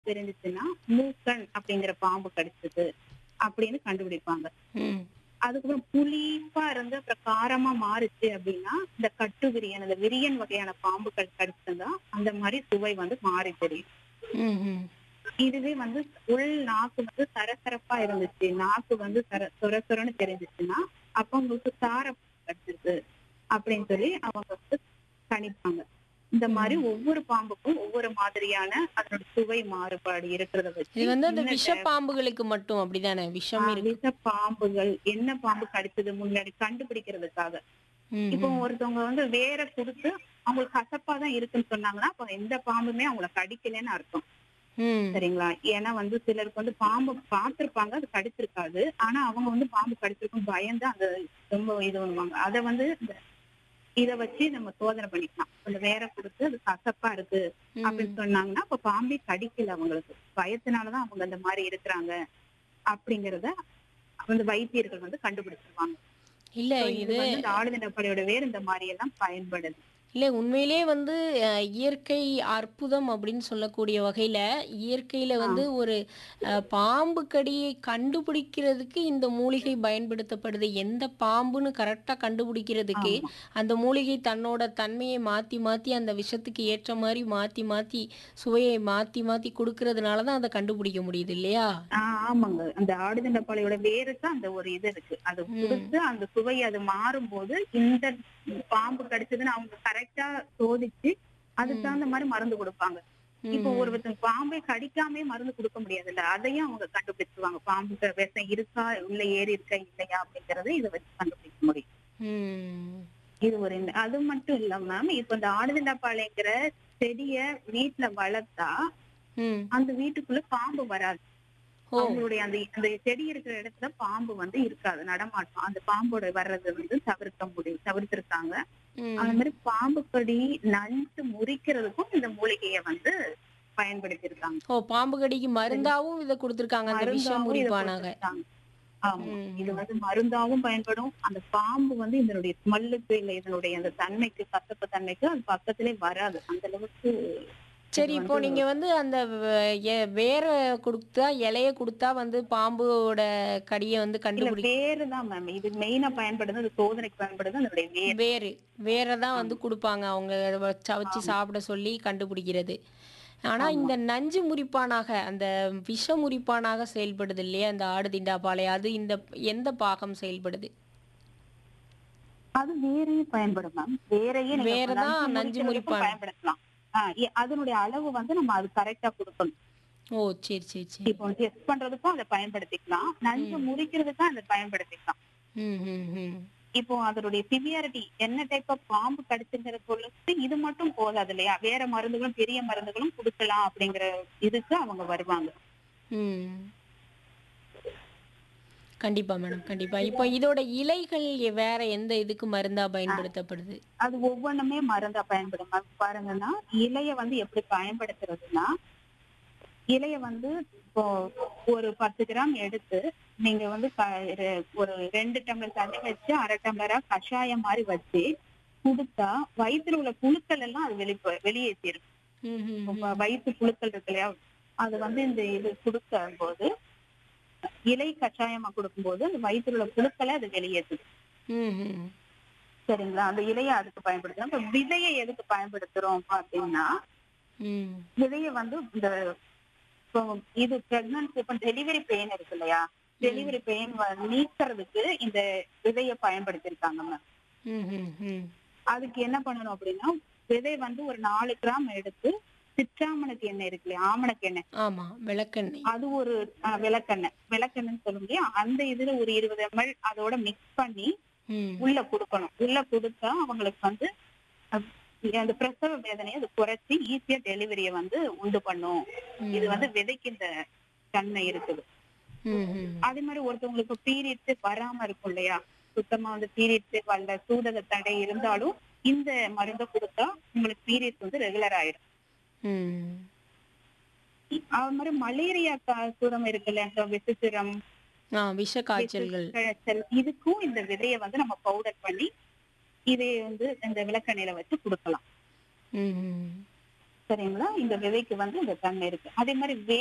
தெரிஞ்சுச்சுன்னா மூக்கன் அப்படிங்கிற பாம்பு கடிச்சது அப்படின்னு கண்டுபிடிப்பாங்க ம் அதுக்கப்புறம் புளிப்பா இருந்து அப்புறம் காரமா மாறுச்சு அப்படின்னா இந்த கட்டு விரியன் அந்த விரியன் வகையான பாம்புகள் கடிச்சிருந்தா அந்த மாதிரி சுவை வந்து மாறி தெரியும் ம் ம் இதுவே வந்து உள் நாக்கு வந்து சரசரப்பா இருந்துச்சு நாக்கு வந்து சர சொர சொரன்னு தெரிஞ்சிச்சுன்னா அப்ப உங்களுக்கு சார கடிச்சிருக்கு அப்படின்னு சொல்லி அவங்க வந்து கணிப்பாங்க இந்த மாதிரி ஒவ்வொரு பாம்புக்கும் ஒவ்வொரு மாதிரியான அதனோட சுவை மாறுபாடு இருக்கிறத வச்சு இது வந்து அந்த என்ன விஷ பாம்புகளுக்கு மட்டும் அப்படிதானே விஷம் ஆஹ் இருக்கு விஷ பாம்புகள் என்ன பாம்பு கடிச்சது முன்னாடி கண்டுபிடிக்கிறதுக்காக ம், இப்போ ம். ஒருத்தவங்க வந்து வேற கொடுத்து அவங்களுக்கு கசப்பா தான் இருக்குன்னு சொன்னாங்கன்னா அப்ப எந்த பாம்புமே அவங்கள கடிக்கலன்னு அர்த்தம் ம் சரிங்களா ஏன்னா வந்து சிலருக்கு வந்து பாம்பு பார்த்திருப்பாங்க அது கடிச்சிருக்காது ஆனா அவங்க வந்து பாம்பு கடிச்சிருக்கும் பயந்து அந்த ரொம்ப இது பண்ணுவாங்க அதை வந்து இந்த இத வச்சு நம்ம சோதனை பண்ணிக்கலாம் அந்த வேற கொடுத்து அது கசப்பா இருக்கு ம். அப்படின்னு சொன்னாங்கன்னா அப்ப பாம்பே கடிக்கல அவங்களுக்கு பயத்தினாலதான் அவங்க அந்த மாதிரி இருக்கிறாங்க அப்படிங்கறத அந்த வைத்தியர்கள் வந்து கண்டுபிடிச்சிருவாங்க இல்ல So, இது இது வந்து இந்த ஆளுதினப்படையோட வேர் இந்த மாதிரி எல்லாம் பயன்படுது இல்ல உண்மையிலே வந்து அஹ், இயற்கை அற்புதம் அப்படின்னு சொல்லக்கூடிய வகையில இயற்கையில வந்து ஒரு அஹ், பாம்பு கடியை கண்டுபிடிக்கிறதுக்கு இந்த மூலிகை பயன்படுத்தப்படுது எந்த பாம்புன்னு கரெக்டா கண்டுபிடிக்கிறதுக்கு ஆமா. அந்த மூலிகை தன்னோட தன்மையை மாத்தி மாத்தி அந்த விஷத்துக்கு ஏற்ற மாதிரி மாத்தி மாத்தி சுவையை மாத்தி மாத்தி கொடுக்கறதுனால தான் அதை கண்டுபிடிக்க முடியுது இல்லையா ஆஹ் ஆமாங்க அந்த ஆடுதண்டப்பாளையோட வேருக்கு அந்த ஒரு இது இருக்கு அது கொடுத்து அந்த சுவை அது மாறும்போது இந்த பாம்பு கடிச்சதுன்னு அவங்க கரெக்டா சோதிச்சு அதுக்கு தகுந்த மாதிரி மருந்து கொடுப்பாங்க இப்போ ம். ஒருத்தன் பாம்பை கடிக்காமே மருந்து கொடுக்க முடியாதுல்ல அதையும் அவங்க கண்டுபிடிச்சிருவாங்க பாம்புக்கு விஷம் இருக்கா உள்ள ஏறி இருக்கா இல்லையா அப்படிங்கறத இதை வச்சு கண்டுபிடிக்க முடியும் ம். இது ஒரு இந்த- அது மட்டும் இல்ல மேம் இப்ப இந்த ஆடுதண்டப்பாளையங்கிற செடிய வீட்டுல வளர்த்தா ம். அந்த வீட்டுக்குள்ள பாம்பு வராது ஓ அவங்களுடைய அந்த அந்த செடி இருக்கிற இடத்துல பாம்பு வந்து இருக்காது நடமாட்டம் அந்த பாம்போட வர்றது வந்து தவிர்க்க முடியும் தவிர்த்திருக்காங்க ம். அந்த மாதிரி பாம்பு கடி நஞ்சு முறிக்கிறதுக்கும் இந்த மூலிகையை வந்து பயன்படுத்தி இருக்காங்க ஓ பாம்பு கடிக்கு மருந்தாவும் இதை கொடுத்துருக்காங்க அந்த விஷம் மருந்தாவும் இதை முறிப்பானாக கொடுத்திருக்காங்க. ஆமா ம். இது வந்து மருந்தாவும் பயன்படும் அந்த பாம்பு வந்து இதனுடைய ஸ்மெல்லுக்கு இல்ல இதனுடைய அந்த தன்மைக்கு கசப்பு தன்மைக்கு அது பக்கத்திலே வராது அந்த அளவுக்கு சரி இது இப்போ வந்து- நீங்க வந்து அந்த வ- எ- வேற கொடுத்தா இலைய கொடுத்தா வந்து பாம்போட கடியை வந்து இல்ல கண்டுபிடி வேறுதான் மேம் இது மெயினா பயன்படுது அது சோதனைக்கு பயன்படுது அதனுடைய வேர் வேறு வேற தான் வந்து கொடுப்பாங்க அவங்க அத வ- சவைச்சு சாப்பிட சொல்லி கண்டுபிடிக்கிறது ஆனா இந்த நஞ்சு முறிப்பானாக அந்த விஷ முறிப்பானாக செயல்படுது இல்லையா இந்த ஆடு திண்டாப்பாலை அது இந்த எந்த பாகம் செயல்படுது அது வேறையும் பயன்படும் மேம் வேறையே நீங்க வேறதான் நஞ்சு நஞ்சு முறிக்கிறதுக்கும் முறிப்பான். பயன்படுத்தலாம் ஆஹ் எ- அதனுடைய அளவு வந்து நம்ம அது கரெக்டா கொடுக்கணும் ஓ சரி சரி சரி இப்போ டெஸ்ட் பண்றதுக்கும் அதை பயன்படுத்திக்கலாம் நஞ்சு முறிக்கிறதுக்கும் அதை பயன்படுத்திக்கலாம் ம் ம் ம் இப்போ அதனுடைய சிவியாரிட்டி என்ன டைப் ஆஃப் பாம்பு கடிச்சுங்கிற பொழுது இது மட்டும் போதாது இல்லையா வேற மருந்துகளும் பெரிய மருந்துகளும் கொடுக்கலாம் அப்படிங்கிற இதுக்கு அவங்க வருவாங்க ம் கண்டிப்பா மேடம் கண்டிப்பா இப்போ இதோட இலைகள் எ- வேற எந்த இதுக்கு மருந்தா பயன்படுத்தப்படுது அது ஒவ்வொன்றுமே மருந்தா பயன்படும் மேம் பாருங்கன்னா இலைய வந்து எப்படி பயன்படுத்துறதுன்னா இலைய வந்து இப்போ ஒரு பத்து கிராம் எடுத்து நீங்க வந்து க- ரெ- ஒரு ரெண்டு டம்ளர் தண்ணி வச்சு அரை டம்ளரா கஷாயம் மாதிரி வச்சு குடுத்தா வயிற்றுல உள்ள புழுக்கள் எல்லாம் அது வெளி வெளியேற்றிடும் ம் ம் இப்ப வயிற்று புழுக்கள் இருக்கு இல்லையா அது வந்து இந்த இது கொடுக்கும் போது இலை கஷாயமா கொடுக்கும்போது அந்த வயிற்றுல உள்ள புழுக்களை அது வெளியேற்றுது ம் ம் சரிங்களா அந்த இலையை அதுக்கு பயன்படுத்துறோம் இப்ப விதையை எதுக்கு பயன்படுத்துறோம் அப்படின்னா ம் விதைய வந்து இந்த இப்போ இது பிரெக்னன்சி இப்ப டெலிவரி பெயின் இருக்கு இல்லையா டெலிவரி பெயின் நீக்கிறதுக்கு இந்த விதைய பயன்படுத்திருக்காங்க மேம் ம் ம் ம் அதுக்கு என்ன பண்ணணும் அப்படின்னா விதை வந்து ஒரு நாலு கிராம் எடுத்து சிற்றாமணக்கு எண்ணெய் இருக்கு இல்லையா ஆமணக்கு எண்ணெய் ஆமா விளக்கெண்ணெய் அது ஒரு அஹ், விளக்கெண்ணெய் விளக்கெண்ணெய்ன்னு சொல்ல முடியும் அந்த இதுல ஒரு இருபது எம்எல் அதோட மிக்ஸ் பண்ணி ம் உள்ள கொடுக்கணும் உள்ள கொடுத்தா அவங்களுக்கு வந்து அஹ், அந்த பிரசவ வேதனையை அது குறைச்சி ஈஸியா டெலிவரியை வந்து உண்டு பண்ணும் இது வந்து விதைக்கு இந்த தன்மை இருக்குது ம் ம் அதே மாதிரி ஒருத்தவங்களுக்கு பீரியட்ஸ் வராம இருக்கும் இல்லையா சுத்தமா வந்து பீரியட்ஸ் வரல சூதக தடை இருந்தாலும் இந்த மருந்தை கொடுத்தா உங்களுக்கு பீரியட்ஸ் வந்து ரெகுலர் ஆயிடும் ம் அது மாதிரி மலேரியா காசுரம் இருக்குல்ல இந்த விசித்திரம் ஆ விஷ காய்ச்சல்கள் காய்ச்சல் இதுக்கும் இந்த விதையை வந்து நம்ம பவுடர் பண்ணி இதை வந்து இந்த விளக்கெண்ணெயில வச்சு கொடுக்கலாம் ம் ம் சரிங்களா இந்த விதைக்கு வந்து இந்த தன்மை இருக்கு அதே மாதிரி